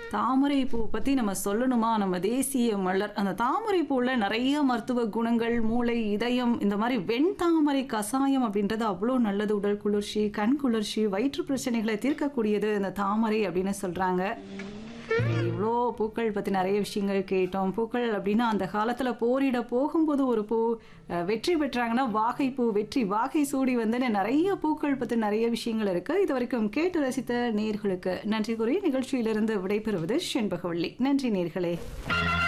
தாமரை பூ பற்றி நம்ம சொல்லணுமா நம்ம தேசிய மலர் அந்த தாமரை பூவில் நிறைய மருத்துவ குணங்கள் மூளை இதயம் இந்த மாதிரி வெண்தாமரை கசாயம் அப்படின்றது அவ்வளோ நல்லது உடல் குளிர்ச்சி கண் குளிர்ச்சி வயிற்று பிரச்சனைகளை தீர்க்கக்கூடியது இந்த தாமரை அப்படின்னு சொல்கிறாங்க இவ்வளோ பூக்கள் பற்றி நிறைய விஷயங்கள் கேட்டோம் பூக்கள் அப்படின்னா அந்த காலத்தில் போரிட போகும்போது ஒரு பூ அஹ், வெற்றி பெற்றாங்கன்னா வாகை பூ வெற்றி வாகை சூடி வந்து நிறைய பூக்கள் பற்றி நிறைய விஷயங்கள் இருக்குது இது வரைக்கும் கேட்டு ரசித்த நேர்களுக்கு நன்றி கூறி நிகழ்ச்சியிலிருந்து விடைபெறுவது செண்பகவள்ளி நன்றி நேர்களே